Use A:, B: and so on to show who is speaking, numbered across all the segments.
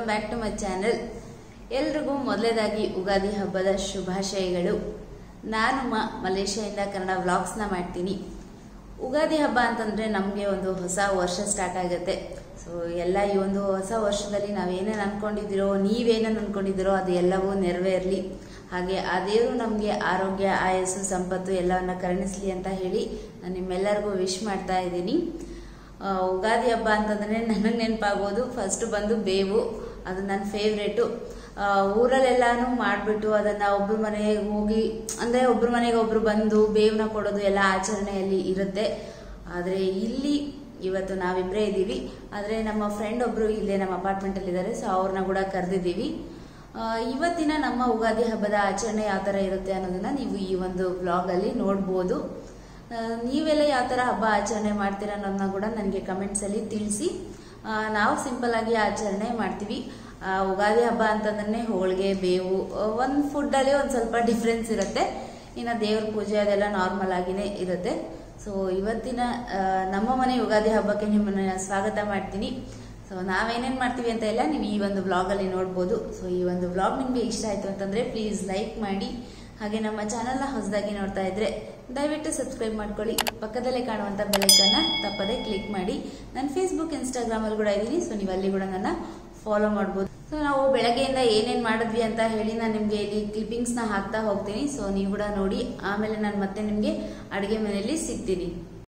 A: back to my channel ಎಲ್ರಿಗೂ ಮೊದಲೇದಾಗಿ ಯುಗಾದಿ ಹಬ್ಬದ ಶುಭಾಶಯಗಳು ನಾನು ಮ ಮಲೇಷ್ಯಾದಿಂದ ಕನ್ನಡ ವ್ಲಾಗ್ಸ್ನ ಮಾಡ್ತೀನಿ ಯುಗಾದಿ ಹಬ್ಬ ಅಂತಂದರೆ ನಮಗೆ ಒಂದು ಹೊಸ ವರ್ಷ ಸ್ಟಾರ್ಟ್ ಆಗುತ್ತೆ ಸೊ ಎಲ್ಲ ಈ ಒಂದು ಹೊಸ ವರ್ಷದಲ್ಲಿ ನಾವೇನೇನು ಅಂದ್ಕೊಂಡಿದ್ದೀರೋ ನೀವೇನೇನು ಅಂದ್ಕೊಂಡಿದ್ದೀರೋ ಅದು ಎಲ್ಲವೂ ನೆರವೇರಲಿ ಹಾಗೆ ಆ ದೇವರು ನಮಗೆ ಆರೋಗ್ಯ ಆಯಸ್ಸು ಸಂಪತ್ತು ಎಲ್ಲವನ್ನ ಕರುಣಿಸ್ಲಿ ಅಂತ ಹೇಳಿ ನಾನು ನಿಮ್ಮೆಲ್ಲರಿಗೂ ವಿಶ್ ಮಾಡ್ತಾ ಇದ್ದೀನಿ ಆ, ಯುಗಾದಿ ಹಬ್ಬ ಅಂತಂದ್ರೆ ನನಗೆ ನೆನಪಾಗೋದು ಫಸ್ಟ್ ಬಂದು ಬೇವು ಅದು ನನ್ನ ಫೇವ್ರೇಟು ಊರಲ್ಲೆಲ್ಲಾನು ಮಾಡಿಬಿಟ್ಟು ಅದನ್ನು ಒಬ್ರ ಮನೆಗೆ ಹೋಗಿ ಅಂದರೆ ಒಬ್ರ ಮನೆಗೆ ಒಬ್ರು ಬಂದು ಬೇವನ್ನ ಕೊಡೋದು ಎಲ್ಲ ಆಚರಣೆಯಲ್ಲಿ ಇರುತ್ತೆ ಆದರೆ ಇಲ್ಲಿ ಇವತ್ತು ನಾವಿಬ್ಬರೇ ಇದ್ದೀವಿ ಆದರೆ ನಮ್ಮ ಫ್ರೆಂಡ್ ಒಬ್ಬರು ಇಲ್ಲೇ ನಮ್ಮ ಅಪಾರ್ಟ್ಮೆಂಟಲ್ಲಿ ಇದ್ದಾರೆ ಸೊ ಅವ್ರನ್ನ ಕೂಡ ಕರೆದಿದ್ದೀವಿ ಇವತ್ತಿನ ನಮ್ಮ ಯುಗಾದಿ ಹಬ್ಬದ ಆಚರಣೆ ಯಾವ ಥರ ಇರುತ್ತೆ ಅನ್ನೋದನ್ನ ನೀವು ಈ ಒಂದು ವ್ಲಾಗಲ್ಲಿ ನೋಡ್ಬೋದು ಆ, ನೀವೆಲ್ಲ ಯಾವ ಥರ ಹಬ್ಬ ಆಚರಣೆ ಮಾಡ್ತೀರಾ ಅನ್ನೋದನ್ನ ಕೂಡ ನನಗೆ ಕಮೆಂಟ್ಸಲ್ಲಿ ತಿಳಿಸಿ ಆ, ನಾವು ಸಿಂಪಲ್ ಆಗಿ ಆಚರಣೆ ಮಾಡ್ತೀವಿ ಆ, ಯುಗಾದಿ ಹಬ್ಬ ಅಂತಂದ್ರೆ ಹೋಳಿಗೆ ಬೇವು ಒಂದು ಫುಡ್ಡಲ್ಲಿ ಒಂದು ಸ್ವಲ್ಪ ಡಿಫ್ರೆನ್ಸ್ ಇರುತ್ತೆ ಇನ್ನು ದೇವ್ರ ಪೂಜೆ ಅದೆಲ್ಲ ನಾರ್ಮಲ್ ಆಗಿನೇ ಇರುತ್ತೆ ಸೊ ಇವತ್ತಿನ ಆ, ನಮ್ಮ ಮನೆ ಯುಗಾದಿ ಹಬ್ಬಕ್ಕೆ ನಿಮ್ಮನ್ನ ಸ್ವಾಗತ ಮಾಡ್ತೀನಿ ಸೊ ನಾವೇನೇನು ಮಾಡ್ತೀವಿ ಅಂತ ಎಲ್ಲ ನೀವು ಈ ಒಂದು ವ್ಲಾಗಲ್ಲಿ ನೋಡ್ಬೋದು ಸೊ ಈ ಒಂದು ವ್ಲಾಗ್ ನಿಮಗೆ ಇಷ್ಟ ಆಯಿತು ಅಂತಂದರೆ ಪ್ಲೀಸ್ ಲೈಕ್ ಮಾಡಿ ಹಾಗೆ ನಮ್ಮ ಚಾನಲ್ನ ಹೊಸದಾಗಿ ನೋಡ್ತಾ ಇದ್ರೆ ದಯವಿಟ್ಟು ಸಬ್ಸ್ಕ್ರೈಬ್ ಮಾಡ್ಕೊಳ್ಳಿ ಪಕ್ಕದಲ್ಲೇ ಕಾಣುವಂಥ ಬೆಲೈಕನ್ನ ತಪ್ಪದೆ ಕ್ಲಿಕ್ ಮಾಡಿ ನಾನು ಫೇಸ್ಬುಕ್ ಇನ್ಸ್ಟಾಗ್ರಾಮಲ್ಲಿ ಕೂಡ ಇದ್ದೀನಿ ಸೊ ನೀವು ಅಲ್ಲಿ ಕೂಡ ನನ್ನ ಫಾಲೋ ಮಾಡ್ಬೋದು ಸೊ ನಾವು ಬೆಳಗ್ಗೆಯಿಂದ ಏನೇನು ಮಾಡಿದ್ವಿ ಅಂತ ಹೇಳಿ ನಾನು ನಿಮಗೆ ಇಲ್ಲಿ ಕ್ಲಿಪ್ಪಿಂಗ್ಸ್ನ ಹಾಕ್ತಾ ಹೋಗ್ತೀನಿ ಸೊ ನೀವು ಕೂಡ ನೋಡಿ ಆಮೇಲೆ ನಾನು ಮತ್ತೆ ನಿಮಗೆ ಅಡುಗೆ ಮನೆಯಲ್ಲಿ ಸಿಗ್ತೀನಿ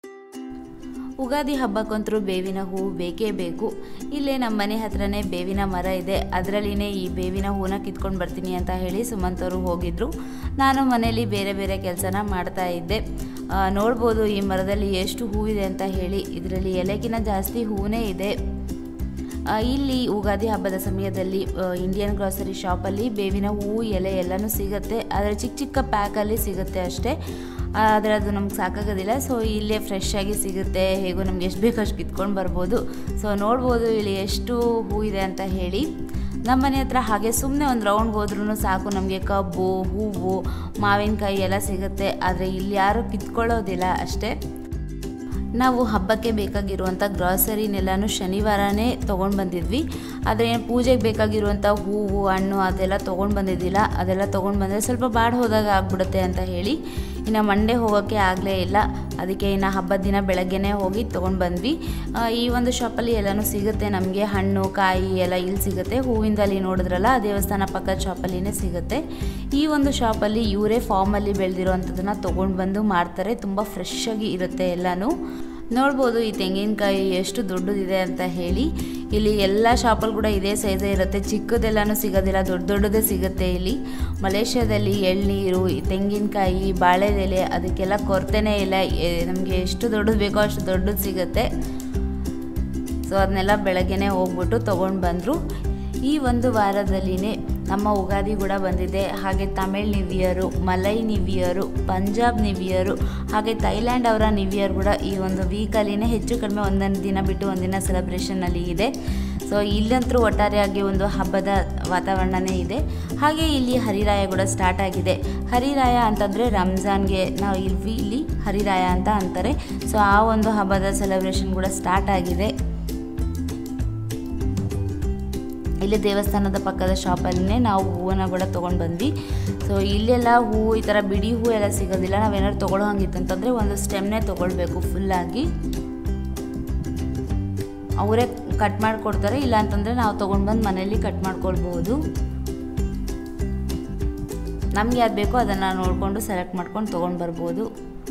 A: ಯುಗಾದಿ ಹಬ್ಬಕ್ಕಂತರೂ ಬೇವಿನ ಹೂವು ಬೇಕೇ ಬೇಕು ಇಲ್ಲೇ ನಮ್ಮ ಮನೆ ಹತ್ರನೇ ಬೇವಿನ ಮರ ಇದೆ ಅದರಲ್ಲಿನೇ ಈ ಬೇವಿನ ಹೂವನ್ನ ಕಿತ್ಕೊಂಡು ಬರ್ತೀನಿ ಅಂತ ಹೇಳಿ ಸುಮಂತ್ ಅವರು ಹೋಗಿದ್ರು ನಾನು ಮನೆಯಲ್ಲಿ ಬೇರೆ ಬೇರೆ ಕೆಲಸನ ಮಾಡ್ತಾ ಇದ್ದೆ ಆ, ನೋಡ್ಬೋದು ಈ ಮರದಲ್ಲಿ ಎಷ್ಟು ಹೂವಿದೆ ಅಂತ ಹೇಳಿ ಇದರಲ್ಲಿ ಎಲೆಗಿನ ಜಾಸ್ತಿ ಹೂವೇ ಇದೆ ಆ, ಇಲ್ಲಿ ಯುಗಾದಿ ಹಬ್ಬದ ಸಮಯದಲ್ಲಿ ಆ, ಇಂಡಿಯನ್ ಗ್ರಾಸರಿ ಶಾಪಲ್ಲಿ ಬೇವಿನ ಹೂವು ಎಲೆ ಎಲ್ಲನೂ ಸಿಗುತ್ತೆ ಆದರೆ ಚಿಕ್ಕ ಚಿಕ್ಕ ಪ್ಯಾಕಲ್ಲಿ ಸಿಗುತ್ತೆ ಅಷ್ಟೇ ಆದರೆ ಅದು ನಮ್ಗೆ ಸಾಕಾಗೋದಿಲ್ಲ ಸೊ ಇಲ್ಲೇ ಫ್ರೆಶ್ ಆಗಿ ಸಿಗುತ್ತೆ ಹೇಗೋ ನಮ್ಗೆ ಎಷ್ಟು ಬೇಕೋ ಅಷ್ಟು ಕಿತ್ಕೊಂಡು ಬರ್ಬೋದು ಸೊ ನೋಡ್ಬೋದು ಇಲ್ಲಿ ಎಷ್ಟು ಹೂ ಇದೆ ಅಂತ ಹೇಳಿ ನಮ್ಮ ಮನೆ ಹತ್ರ ಹಾಗೆ ಸುಮ್ಮನೆ ಒಂದು ರೌಂಡ್ ಹೋದ್ರೂ ಸಾಕು ನಮಗೆ ಕಬ್ಬು ಹೂವು ಮಾವಿನಕಾಯಿ ಎಲ್ಲ ಸಿಗುತ್ತೆ ಆದರೆ ಇಲ್ಲಿ ಯಾರೂ ಕಿತ್ಕೊಳ್ಳೋದಿಲ್ಲ ಅಷ್ಟೇ ನಾವು ಹಬ್ಬಕ್ಕೆ ಬೇಕಾಗಿರುವಂಥ ಗ್ರಾಸರಿನೆಲ್ಲನೂ ಶನಿವಾರನೇ ತೊಗೊಂಡು ಬಂದಿದ್ವಿ ಆದರೆ ಏನು ಪೂಜೆಗೆ ಬೇಕಾಗಿರುವಂಥ ಹೂವು ಹಣ್ಣು ಅದೆಲ್ಲ ತೊಗೊಂಡು ಬಂದಿದ್ದಿಲ್ಲ ಅದೆಲ್ಲ ತೊಗೊಂಡು ಬಂದರೆ ಸ್ವಲ್ಪ ಬಾಡ್ ಹೋದಾಗ ಆಗ್ಬಿಡುತ್ತೆ ಅಂತ ಹೇಳಿ ಇನ್ನು ಮಂಡೇ ಹೋಗೋಕ್ಕೆ ಆಗಲೇ ಇಲ್ಲ ಅದಕ್ಕೆ ಇನ್ನು ಹಬ್ಬದ ದಿನ ಬೆಳಗ್ಗೆನೇ ಹೋಗಿ ತೊಗೊಂಡು ಬಂದ್ವಿ ಆ, ಈ ಒಂದು ಶಾಪಲ್ಲಿ ಎಲ್ಲನೂ ಸಿಗುತ್ತೆ ನಮಗೆ ಹಣ್ಣು ಕಾಯಿ ಎಲ್ಲ ಇಲ್ಲಿ ಸಿಗುತ್ತೆ ಹೂವಿಂದ ಅಲ್ಲಿ ನೋಡಿದ್ರಲ್ಲ ಆ ದೇವಸ್ಥಾನ ಪಕ್ಕದ ಶಾಪಲ್ಲಿನೇ ಸಿಗುತ್ತೆ ಈ ಒಂದು ಶಾಪಲ್ಲಿ ಇವರೇ ಫಾರ್ಮಲ್ಲಿ ಬೆಳೆದಿರೋವಂಥದ್ದನ್ನು ತೊಗೊಂಡು ಬಂದು ಮಾರ್ತಾರೆ ತುಂಬ ಫ್ರೆಶ್ ಆಗಿ ಇರುತ್ತೆ ಎಲ್ಲನೂ ನೋಡ್ಬೋದು ಈ ತೆಂಗಿನಕಾಯಿ ಎಷ್ಟು ದೊಡ್ಡದಿದೆ ಅಂತ ಹೇಳಿ ಇಲ್ಲಿ ಎಲ್ಲ ಶಾಪಲ್ಲಿ ಕೂಡ ಇದೇ ಸೈಜೇ ಇರುತ್ತೆ ಚಿಕ್ಕದೆಲ್ಲನೂ ಸಿಗೋದಿಲ್ಲ ದೊಡ್ಡ ದೊಡ್ಡದೇ ಸಿಗುತ್ತೆ ಇಲ್ಲಿ ಮಲೇಷ್ಯಾದಲ್ಲಿ ಎಳ್ನೀರು ಈ ತೆಂಗಿನಕಾಯಿ ಬಾಳೆದೆಲೆ ಅದಕ್ಕೆಲ್ಲ ಕೊರತೆನೇ ಇಲ್ಲ ನಮಗೆ ಎಷ್ಟು ದೊಡ್ಡದು ಬೇಕೋ ಅಷ್ಟು ದೊಡ್ಡದು ಸಿಗುತ್ತೆ ಸೊ ಅದನ್ನೆಲ್ಲ ಬೆಳಗ್ಗೆನೇ ಹೋಗ್ಬಿಟ್ಟು ತೊಗೊಂಡು ಬಂದರು ಈ ಒಂದು ವಾರದಲ್ಲಿನೇ ನಮ್ಮ ಯುಗಾದಿ ಕೂಡ ಬಂದಿದೆ ಹಾಗೆ Tamil new year Malay new year Punjab new year ಹಾಗೆ ಥೈಲ್ಯಾಂಡ್ ಅವರ ನ್ಯೂ ಇಯರ್ ಕೂಡ ಈ ಒಂದು ವೀಕಲ್ಲಿನೇ ಹೆಚ್ಚು ಕಡಿಮೆ ಒಂದೊಂದು ದಿನ ಬಿಟ್ಟು ಒಂದಿನ ಸೆಲೆಬ್ರೇಷನಲ್ಲಿ ಇದೆ ಸೊ ಇಲ್ಲಂತರೂ ಒಟ್ಟಾರೆಯಾಗಿ ಒಂದು ಹಬ್ಬದ ವಾತಾವರಣನೇ ಇದೆ ಹಾಗೆ ಇಲ್ಲಿ ಹರಿರಾಯ ಕೂಡ ಸ್ಟಾರ್ಟ್ ಆಗಿದೆ ಹರಿರಾಯ ಅಂತಂದರೆ ರಂಜಾನ್ಗೆ ನಾವು ಇಲ್ಲಿ ಇಲ್ಲಿ ಹರಿರಾಯ ಅಂತ ಅಂತಾರೆ ಸೊ ಆ ಒಂದು ಹಬ್ಬದ ಸೆಲೆಬ್ರೇಷನ್ ಕೂಡ ಸ್ಟಾರ್ಟ್ ಆಗಿದೆ ಇಲ್ಲಿ ದೇವಸ್ಥಾನದ ಪಕ್ಕದ ಶಾಪಲ್ಲೇ ನಾವು ಹೂವನ್ನ ಕೂಡ ತೊಗೊಂಡು ಬಂದ್ವಿ ಸೊ ಇಲ್ಲೆಲ್ಲ ಹೂವು ಈ ಥರ ಬಿಡಿ ಹೂವು ಎಲ್ಲ ಸಿಗೋದಿಲ್ಲ ನಾವೇನಾದ್ರು ತೊಗೊಳ್ಳೋ ಹಂಗಿತ್ತು ಅಂತಂದರೆ ಒಂದು ಸ್ಟೆಮ್ನೇ ತೊಗೊಳ್ಬೇಕು ಫುಲ್ಲಾಗಿ ಅವರೇ ಕಟ್ ಮಾಡಿಕೊಡ್ತಾರೆ ಇಲ್ಲ ಅಂತಂದರೆ ನಾವು ತೊಗೊಂಡು ಬಂದು ಮನೇಲಿ ಕಟ್ ಮಾಡ್ಕೊಳ್ಬೋದು ನಮ್ಗೆ ಯಾವ್ದು ಬೇಕೋ ಅದನ್ನು ನೋಡಿಕೊಂಡು ಸೆಲೆಕ್ಟ್ ಮಾಡ್ಕೊಂಡು ತೊಗೊಂಡು ಬರ್ಬೋದು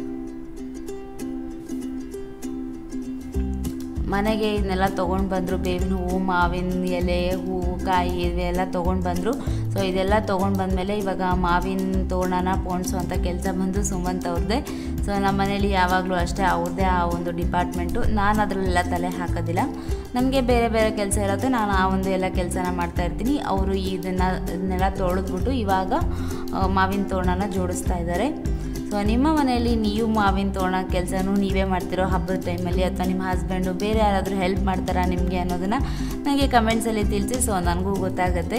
A: ಮನೆಗೆ ಇದನ್ನೆಲ್ಲ ತೊಗೊಂಡು ಬಂದರು ಬೇವಿನ ಹೂವು ಮಾವಿನ ಎಲೆ ಹೂವು ಕಾಯಿ ಇವೆಲ್ಲ ತೊಗೊಂಡು ಬಂದರು ಸೊ ಇದೆಲ್ಲ ತೊಗೊಂಡು ಬಂದಮೇಲೆ ಇವಾಗ ಮಾವಿನ ತೋರಣನ ಪೋಣಿಸುವಂಥ ಕೆಲಸ ಬಂದು ಸುಮಂತ್ ಅವ್ರದ್ದೇ ಸೊ ನಮ್ಮ ಮನೇಲಿ ಯಾವಾಗಲೂ ಅಷ್ಟೇ ಅವ್ರದ್ದೇ ಆ ಒಂದು ಡಿಪಾರ್ಟ್ಮೆಂಟು ನಾನು ಅದರಲ್ಲೆಲ್ಲ ತಲೆ ಹಾಕೋದಿಲ್ಲ ನನಗೆ ಬೇರೆ ಬೇರೆ ಕೆಲಸ ಇರುತ್ತೆ ನಾನು ಆ ಒಂದು ಎಲ್ಲ ಕೆಲಸನ ಮಾಡ್ತಾ ಇರ್ತೀನಿ ಅವರು ಇದನ್ನು ಇದನ್ನೆಲ್ಲ ತೊಳೆದ್ಬಿಟ್ಟು ಇವಾಗ ಆ, ಮಾವಿನ ತೋರಣನ ಜೋಡಿಸ್ತಾ ಇದ್ದಾರೆ ಸೊ ನಿಮ್ಮ ಮನೆಯಲ್ಲಿ ನೀವು ಮಾವಿನ ತೋರಣ ಕೆಲಸನೂ ನೀವೇ ಮಾಡ್ತಿರೋ ಹಬ್ಬದ ಟೈಮಲ್ಲಿ ಅಥವಾ ನಿಮ್ಮ ಹಸ್ಬೆಂಡು ಬೇರೆ ಯಾರಾದರೂ ಹೆಲ್ಪ್ ಮಾಡ್ತಾರಾ ನಿಮಗೆ ಅನ್ನೋದನ್ನು ನನಗೆ ಕಮೆಂಟ್ಸಲ್ಲಿ ತಿಳಿಸಿ ಸೊ ನನಗೂ ಗೊತ್ತಾಗುತ್ತೆ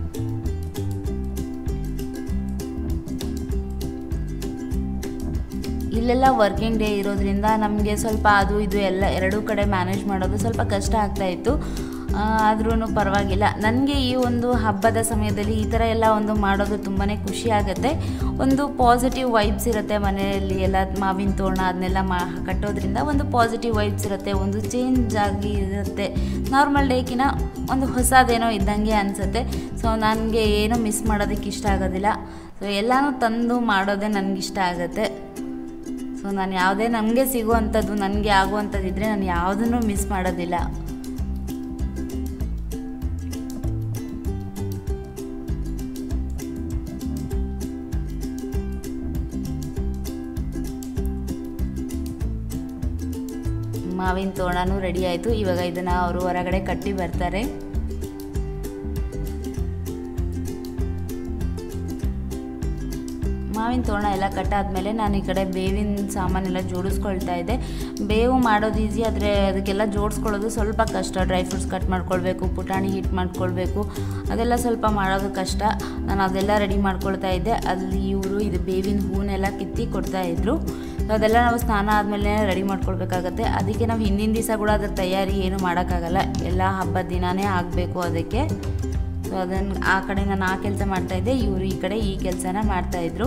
A: ಇಲ್ಲೆಲ್ಲ ವರ್ಕಿಂಗ್ ಡೇ ಇರೋದ್ರಿಂದ ನಮಗೆ ಸ್ವಲ್ಪ ಅದು ಇದು ಎಲ್ಲ ಎರಡೂ ಕಡೆ ಮ್ಯಾನೇಜ್ ಮಾಡೋದು ಸ್ವಲ್ಪ ಕಷ್ಟ ಆಗ್ತಾ ಇತ್ತು ಆದ್ರೂ ಪರವಾಗಿಲ್ಲ ನನಗೆ ಈ ಒಂದು ಹಬ್ಬದ ಸಮಯದಲ್ಲಿ ಈ ಥರ ಎಲ್ಲ ಒಂದು ಮಾಡೋದು ತುಂಬಾ ಖುಷಿ ಆಗುತ್ತೆ ಒಂದು ಪಾಸಿಟಿವ್ ವೈಬ್ಸ್ ಇರುತ್ತೆ ಮನೆಯಲ್ಲಿ ಎಲ್ಲ ಮಾವಿನ ತೋರಣ ಅದನ್ನೆಲ್ಲ ಮಾ ಕಟ್ಟೋದ್ರಿಂದ ಒಂದು ಪಾಸಿಟಿವ್ ವೈಬ್ಸ್ ಇರುತ್ತೆ ಒಂದು ಚೇಂಜ್ ಆಗಿ ಇರುತ್ತೆ ನಾರ್ಮಲ್ ಡೇಕಿನ ಒಂದು ಹೊಸದೇನೋ ಇದ್ದಂಗೆ ಅನಿಸುತ್ತೆ ಸೊ ನನಗೆ ಏನೂ ಮಿಸ್ ಮಾಡೋದಕ್ಕೆ ಇಷ್ಟ ಆಗೋದಿಲ್ಲ ಸೊ ಎಲ್ಲನೂ ತಂದು ಮಾಡೋದೇ ನನಗಿಷ್ಟ ಆಗುತ್ತೆ ಸೊ ನಾನು ಯಾವುದೇ ನಮಗೆ ಸಿಗುವಂಥದ್ದು ನನಗೆ ಆಗುವಂಥದ್ದಿದ್ರೆ ನಾನು ಯಾವುದನ್ನು ಮಿಸ್ ಮಾಡೋದಿಲ್ಲ ಮಾವಿನ ತೋರಣನೂ ರೆಡಿ ಆಯಿತು ಇವಾಗ ಇದನ್ನು ಅವರು ಹೊರಗಡೆ ಕಟ್ಟಿ ಬರ್ತಾರೆ ಮಾವಿನ ತೋರಣ ಎಲ್ಲ ಕಟ್ಟಾದ್ಮೇಲೆ ನಾನು ಈ ಕಡೆ ಬೇವಿನ ಸಾಮಾನೆಲ್ಲ ಜೋಡಿಸ್ಕೊಳ್ತಾ ಇದ್ದೆ ಬೇವು ಮಾಡೋದು ಈಸಿ ಆದರೆ ಅದಕ್ಕೆಲ್ಲ ಜೋಡಿಸ್ಕೊಳ್ಳೋದು ಸ್ವಲ್ಪ ಕಷ್ಟ ಡ್ರೈ ಫ್ರೂಟ್ಸ್ ಕಟ್ ಮಾಡ್ಕೊಳ್ಬೇಕು ಪುಟಾಣಿ ಹಿಟ್ ಮಾಡ್ಕೊಳ್ಬೇಕು ಅದೆಲ್ಲ ಸ್ವಲ್ಪ ಮಾಡೋದು ಕಷ್ಟ ನಾನು ಅದೆಲ್ಲ ರೆಡಿ ಮಾಡ್ಕೊಳ್ತಾ ಇದ್ದೆ ಅಲ್ಲಿ ಇವರು ಇದು ಬೇವಿನ ಹೂನೆಲ್ಲ ಕಿತ್ತಿ ಕೊಡ್ತಾ ಇದ್ರು ಸೊ ಅದೆಲ್ಲ ನಾವು ಸ್ನಾನ ಆದಮೇಲೆ ರೆಡಿ ಮಾಡ್ಕೊಳ್ಬೇಕಾಗತ್ತೆ ಅದಕ್ಕೆ ನಾವು ಹಿಂದಿನ ದಿವಸ ಕೂಡ ಅದ್ರ ತಯಾರಿ ಏನು ಮಾಡೋಕ್ಕಾಗಲ್ಲ ಎಲ್ಲ ಹಬ್ಬದ ದಿನವೇ ಆಗಬೇಕು ಅದಕ್ಕೆ ಸೊ ಅದನ್ನು ಆ ಕಡೆ ನಾನು ಆ ಕೆಲಸ ಮಾಡ್ತಾಯಿದ್ದೆ ಇವರು ಈ ಕಡೆ ಈ ಕೆಲಸನ ಮಾಡ್ತಾಯಿದ್ರು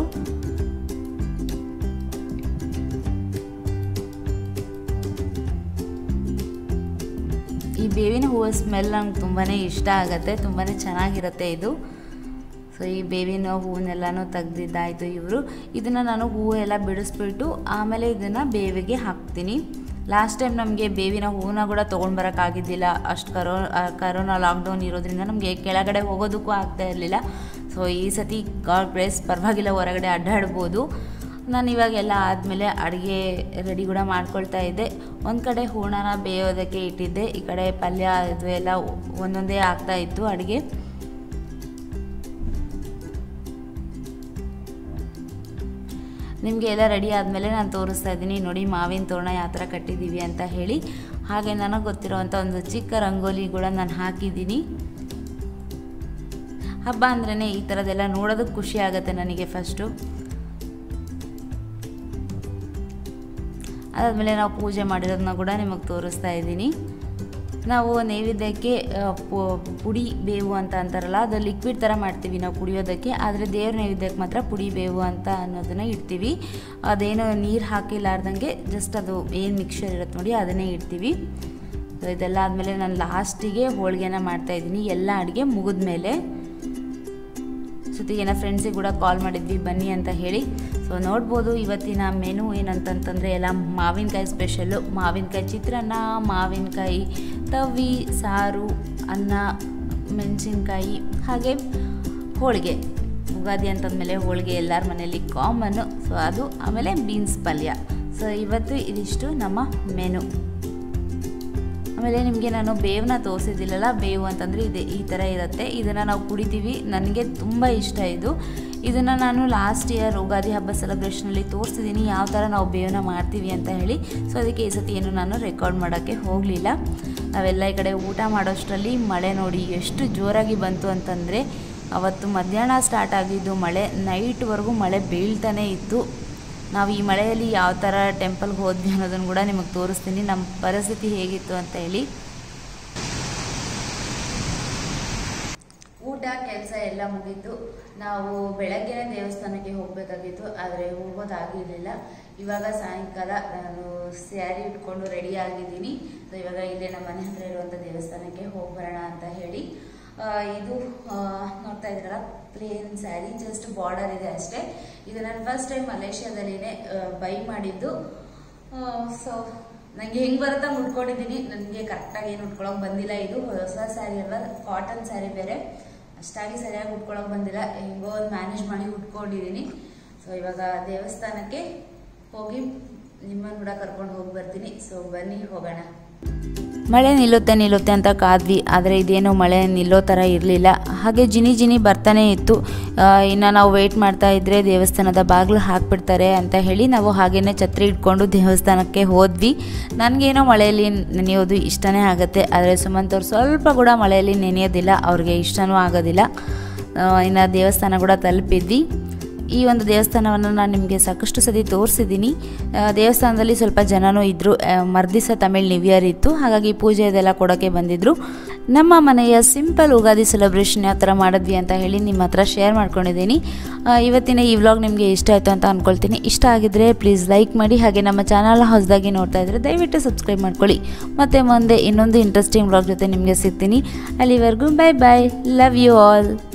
A: ಈ ಬೇವಿನ ಹೂವು ಸ್ಮೆಲ್ ನಂಗೆ ತುಂಬಾ ಇಷ್ಟ ಆಗುತ್ತೆ ತುಂಬಾ ಚೆನ್ನಾಗಿರುತ್ತೆ ಇದು ಸೊ ಈ ಬೇವಿನ ಹೂವನ್ನೆಲ್ಲನೂ ತೆಗ್ದಿದ್ದಾಯಿತು ಇವರು ಇದನ್ನು ನಾನು ಹೂವು ಎಲ್ಲ ಬಿಡಿಸ್ಬಿಟ್ಟು ಆಮೇಲೆ ಇದನ್ನು ಬೇವಿಗೆ ಹಾಕ್ತೀನಿ ಲಾಸ್ಟ್ ಟೈಮ್ ನಮಗೆ ಬೇವಿನ ಹೂವನ್ನ ಕೂಡ ತೊಗೊಂಡು ಬರೋಕ್ಕಾಗಿದ್ದಿಲ್ಲ ಅಷ್ಟು ಕರೋ ಕರೋನಾ ಲಾಕ್ಡೌನ್ ಇರೋದ್ರಿಂದ ನಮಗೆ ಕೆಳಗಡೆ ಹೋಗೋದಕ್ಕೂ ಆಗ್ತಾ ಇರಲಿಲ್ಲ ಸೊ ಈ ಸತಿ ಗಾಡ್ ಪ್ಲೇಸ್ ಪರವಾಗಿಲ್ಲ ಹೊರಗಡೆ ಅಡ್ಡಾಡ್ಬೋದು ನಾನು ಇವಾಗೆಲ್ಲ ಆದಮೇಲೆ ಅಡುಗೆ ರೆಡಿ ಕೂಡ ಮಾಡ್ಕೊಳ್ತಾ ಇದ್ದೆ ಒಂದು ಕಡೆ ಹೂರ್ಣನ ಬೇಯೋದಕ್ಕೆ ಇಟ್ಟಿದ್ದೆ ಈ ಕಡೆ ಪಲ್ಯ ಇದು ಎಲ್ಲ ಒಂದೊಂದೇ ಆಗ್ತಾ ಇತ್ತು ಅಡುಗೆ ನಿಮಗೆ ಎಲ್ಲ ರೆಡಿ ಆದಮೇಲೆ ನಾನು ತೋರಿಸ್ತಾ ಇದ್ದೀನಿ ನೋಡಿ ಮಾವಿನ ತೋರಣ ಯಾವ ಥರ ಕಟ್ಟಿದ್ದೀವಿ ಅಂತ ಹೇಳಿ ಹಾಗೆ ನನಗೆ ಗೊತ್ತಿರೋವಂಥ ಒಂದು ಚಿಕ್ಕ ರಂಗೋಲಿ ಕೂಡ ನಾನು ಹಾಕಿದ್ದೀನಿ ಹಬ್ಬ ಅಂದ್ರೇ ಈ ಥರದ್ದೆಲ್ಲ ನೋಡೋದಕ್ಕೆ ಖುಷಿ ಆಗುತ್ತೆ ನನಗೆ ಫಸ್ಟು ಅದಾದಮೇಲೆ ನಾವು ಪೂಜೆ ಮಾಡಿರೋದನ್ನ ಕೂಡ ನಿಮಗೆ ತೋರಿಸ್ತಾ ಇದ್ದೀನಿ ನಾವು ನೈವೇದ್ಯಕ್ಕೆ ಪುಡಿ ಬೇವು ಅಂತ ಅಂತಾರಲ್ಲ ಅದು ಲಿಕ್ವಿಡ್ ಥರ ಮಾಡ್ತೀವಿ ನಾವು ಕುಡಿಯೋದಕ್ಕೆ ಆದರೆ ದೇವ್ರ ನೈವೇದ್ಯಕ್ಕೆ ಮಾತ್ರ ಪುಡಿ ಬೇವು ಅಂತ ಅನ್ನೋದನ್ನು ಇಡ್ತೀವಿ ಅದೇನು ನೀರು ಹಾಕಿಲಾರ್ದಂಗೆ ಜಸ್ಟ್ ಅದು ಏನು ಮಿಕ್ಸರ್ ಇರುತ್ತೆ ನೋಡಿ ಅದನ್ನೇ ಇಡ್ತೀವಿ ಸೊ ಇದೆಲ್ಲ ಆದಮೇಲೆ ನಾನು ಲಾಸ್ಟಿಗೆ ಹೋಳಿಗೆನ ಮಾಡ್ತಾಯಿದ್ದೀನಿ ಎಲ್ಲ ಅಡುಗೆ ಮುಗಿದ್ಮೇಲೆ ಜೊತೆಗೆ ನನ್ನ ಫ್ರೆಂಡ್ಸಿಗೆ ಕೂಡ ಕಾಲ್ ಮಾಡಿದ್ವಿ ಬನ್ನಿ ಅಂತ ಹೇಳಿ ಸೊ ನೋಡ್ಬೋದು ಇವತ್ತಿನ ಮೆನು ಏನಂತಂತಂದರೆ ಎಲ್ಲ ಮಾವಿನಕಾಯಿ ಸ್ಪೆಷಲ್ಲು ಮಾವಿನಕಾಯಿ ಚಿತ್ರಾನ್ನ ಮಾವಿನಕಾಯಿ ತವಿ ಸಾರು ಅನ್ನ ಮೆಣಸಿನ್ಕಾಯಿ ಹಾಗೆ ಹೋಳಿಗೆ ಉಗಾದಿ ಅಂತಂದಮೇಲೆ ಹೋಳಿಗೆ ಎಲ್ಲರ ಮನೆಯಲ್ಲಿ ಕಾಮನ್ನು ಸೊ ಅದು ಆಮೇಲೆ ಬೀನ್ಸ್ ಪಲ್ಯ ಸೊ ಇವತ್ತು ಇದಿಷ್ಟು ನಮ್ಮ ಮೆನು ಆಮೇಲೆ ನಿಮಗೆ ನಾನು ಬೇವನ್ನ ತೋರಿಸಿದ್ದಿಲ್ಲಲ್ಲ ಬೇವು ಅಂತಂದರೆ ಇದೆ ಈ ಥರ ಇರುತ್ತೆ ಇದನ್ನು ನಾವು ಕುಡಿತೀವಿ ನನಗೆ ತುಂಬ ಇಷ್ಟ ಇದು ಇದನ್ನು ನಾನು ಲಾಸ್ಟ್ ಇಯರ್ ಯುಗಾದಿ ಹಬ್ಬ ಸೆಲೆಬ್ರೇಷನಲ್ಲಿ ತೋರಿಸಿದ್ದೀನಿ ಯಾವ ಥರ ನಾವು ಬೇವನ್ನ ಮಾಡ್ತೀವಿ ಅಂತ ಹೇಳಿ ಸೊ ಅದಕ್ಕೆ ಈ ಸತಿ ಏನು ನಾನು ರೆಕಾರ್ಡ್ ಮಾಡೋಕ್ಕೆ ಹೋಗಲಿಲ್ಲ ನಾವೆಲ್ಲ ಈ ಕಡೆ ಊಟ ಮಾಡೋಷ್ಟರಲ್ಲಿ ಮಳೆ ನೋಡಿ ಎಷ್ಟು ಜೋರಾಗಿ ಬಂತು ಅಂತಂದರೆ ಅವತ್ತು ಮಧ್ಯಾಹ್ನ ಸ್ಟಾರ್ಟ್ ಆಗಿದ್ದು ಮಳೆ ನೈಟ್ವರೆಗೂ ಮಳೆ ಬೀಳ್ತಾನೇ ಇತ್ತು ನಾವು ಈ ಮಳೆಯಲ್ಲಿ ಯಾವ ಥರ ಟೆಂಪಲ್ಗೆ ಹೋದ್ವಿ ಅನ್ನೋದನ್ನು ಕೂಡ ನಿಮಗೆ ತೋರಿಸ್ತೀನಿ ನಮ್ಮ ಪರಿಸ್ಥಿತಿ ಹೇಗಿತ್ತು ಅಂತ ಹೇಳಿ ಊಟ ಕೆಲಸ ಎಲ್ಲ ಮುಗೀತು ನಾವು ಬೆಳಗ್ಗೆನೇ ದೇವಸ್ಥಾನಕ್ಕೆ ಹೋಗಬೇಕಾಗಿತ್ತು ಆದರೆ ಹೋಗೋದಾಗಿರಲಿಲ್ಲ ಇವಾಗ ಸಾಯಂಕಾಲ ನಾನು ಸ್ಯಾರಿ ಉಟ್ಕೊಂಡು ರೆಡಿ ಆಗಿದ್ದೀನಿ ಸೊ ಇವಾಗ ಇಲ್ಲೇ ನಮ್ಮ ಮನೆ ಹತ್ರ ಇರುವಂಥ ದೇವಸ್ಥಾನಕ್ಕೆ ಹೋಗಿ ಬರೋಣ ಅಂತ ಹೇಳಿ ಆ, ಇದು ಆ, ನೋಡ್ತಾ ಇದ್ರಲ್ಲ ಪ್ಲೇನ್ ಸ್ಯಾರಿ ಜಸ್ಟ್ ಬಾರ್ಡರ್ ಇದೆ ಅಷ್ಟೇ ಇದು ನಾನು ಫಸ್ಟ್ ಟೈಮ್ ಮಲೇಷ್ಯಾದಲ್ಲಿನೇ ಬೈ ಮಾಡಿದ್ದು ಸೊ ನನಗೆ ಹೆಂಗೆ ಬರುತ್ತಾ ಉಟ್ಕೊಂಡಿದ್ದೀನಿ ನನಗೆ ಕರೆಕ್ಟಾಗಿ ಏನು ಉಟ್ಕೊಳಕ್ ಬಂದಿಲ್ಲ ಇದು ಹೊಸ ಸ್ಯಾರಿ ಅಲ್ವಾ ಕಾಟನ್ ಸ್ಯಾರಿ ಬೇರೆ ಅಷ್ಟಾಗಿ ಸರಿಯಾಗಿ ಉಟ್ಕೊಳಕ್ ಬಂದಿಲ್ಲ ಹೆಂಗೋ ಒಂದು ಮ್ಯಾನೇಜ್ ಮಾಡಿ ಉಟ್ಕೊಂಡಿದ್ದೀನಿ ಸೊ ಇವಾಗ ದೇವಸ್ಥಾನಕ್ಕೆ ಹೋಗಿ ನಿಮ್ಮನ್ನು ಕೂಡ ಕರ್ಕೊಂಡು ಹೋಗಿ ಬರ್ತೀನಿ ಸೊ ಬನ್ನಿ ಹೋಗೋಣ ಮಳೆ ನಿಲ್ಲುತ್ತೆ ನಿಲ್ಲುತ್ತೆ ಅಂತ ಕಾದ್ವಿ ಆದರೆ ಇದೇನು ಮಳೆ ನಿಲ್ಲೋ ಥರ ಇರಲಿಲ್ಲ ಹಾಗೆ ಜಿನಿ ಜಿನಿ ಬರ್ತಾನೆ ಇತ್ತು ಇನ್ನು ನಾವು ವೆಯ್ಟ್ ಮಾಡ್ತಾ ಇದ್ದರೆ ದೇವಸ್ಥಾನದ ಬಾಗಿಲು ಹಾಕ್ಬಿಡ್ತಾರೆ ಅಂತ ಹೇಳಿ ನಾವು ಹಾಗೇನೆ ಛತ್ರಿ ಇಟ್ಕೊಂಡು ದೇವಸ್ಥಾನಕ್ಕೆ ಹೋದ್ವಿ ನನಗೇನೋ ಮಳೆಯಲ್ಲಿ ನೆನೆಯೋದು ಇಷ್ಟನೇ ಆಗುತ್ತೆ ಆದರೆ ಸುಮಂತ್ ಅವ್ರು ಸ್ವಲ್ಪ ಕೂಡ ಮಳೆಯಲ್ಲಿ ನೆನೆಯೋದಿಲ್ಲ ಅವ್ರಿಗೆ ಇಷ್ಟನೂ ಆಗೋದಿಲ್ಲ ಇನ್ನು ದೇವಸ್ಥಾನ ಕೂಡ ತಲುಪಿದ್ವಿ ಈ ಒಂದು ದೇವಸ್ಥಾನವನ್ನು ನಾನು ನಿಮಗೆ ಸಾಕಷ್ಟು ಸತಿ ತೋರಿಸಿದ್ದೀನಿ ಆ, ದೇವಸ್ಥಾನದಲ್ಲಿ ಸ್ವಲ್ಪ ಜನನೂ ಇದ್ದರು ಮರ್ದಿಸ ತಮಿಳ್ ನ್ಯೂ ಇಯರ್ ಇತ್ತು ಹಾಗಾಗಿ ಪೂಜೆ ಇದೆಲ್ಲ ಕೊಡೋಕ್ಕೆ ಬಂದಿದ್ದರು ನಮ್ಮ ಮನೆಯ ಸಿಂಪಲ್ ಯುಗಾದಿ ಸೆಲೆಬ್ರೇಷನ್ ಯಾವ ಥರ ಮಾಡಿದ್ವಿ ಅಂತ ಹೇಳಿ ನಿಮ್ಮ ಹತ್ರ ಶೇರ್ ಮಾಡ್ಕೊಂಡಿದ್ದೀನಿ ಆ, ಇವತ್ತಿನ ಈ ವ್ಲಾಗ್ ನಿಮಗೆ ಇಷ್ಟ ಆಯಿತು ಅಂತ ಅಂದ್ಕೊಳ್ತೀನಿ ಇಷ್ಟ ಆಗಿದ್ರೆ ಪ್ಲೀಸ್ ಲೈಕ್ ಮಾಡಿ ಹಾಗೆ ನಮ್ಮ ಚಾನಲ್ ಹೊಸದಾಗಿ ನೋಡ್ತಾ ಇದ್ದರೆ ದಯವಿಟ್ಟು ಸಬ್ಸ್ಕ್ರೈಬ್ ಮಾಡ್ಕೊಳ್ಳಿ ಮತ್ತು ಮುಂದೆ ಇನ್ನೊಂದು ಇಂಟ್ರೆಸ್ಟಿಂಗ್ ವ್ಲಾಗ್ ಜೊತೆ ನಿಮಗೆ ಸಿಗ್ತೀನಿ ಅಲ್ಲಿವರೆಗೂ bye bye love you all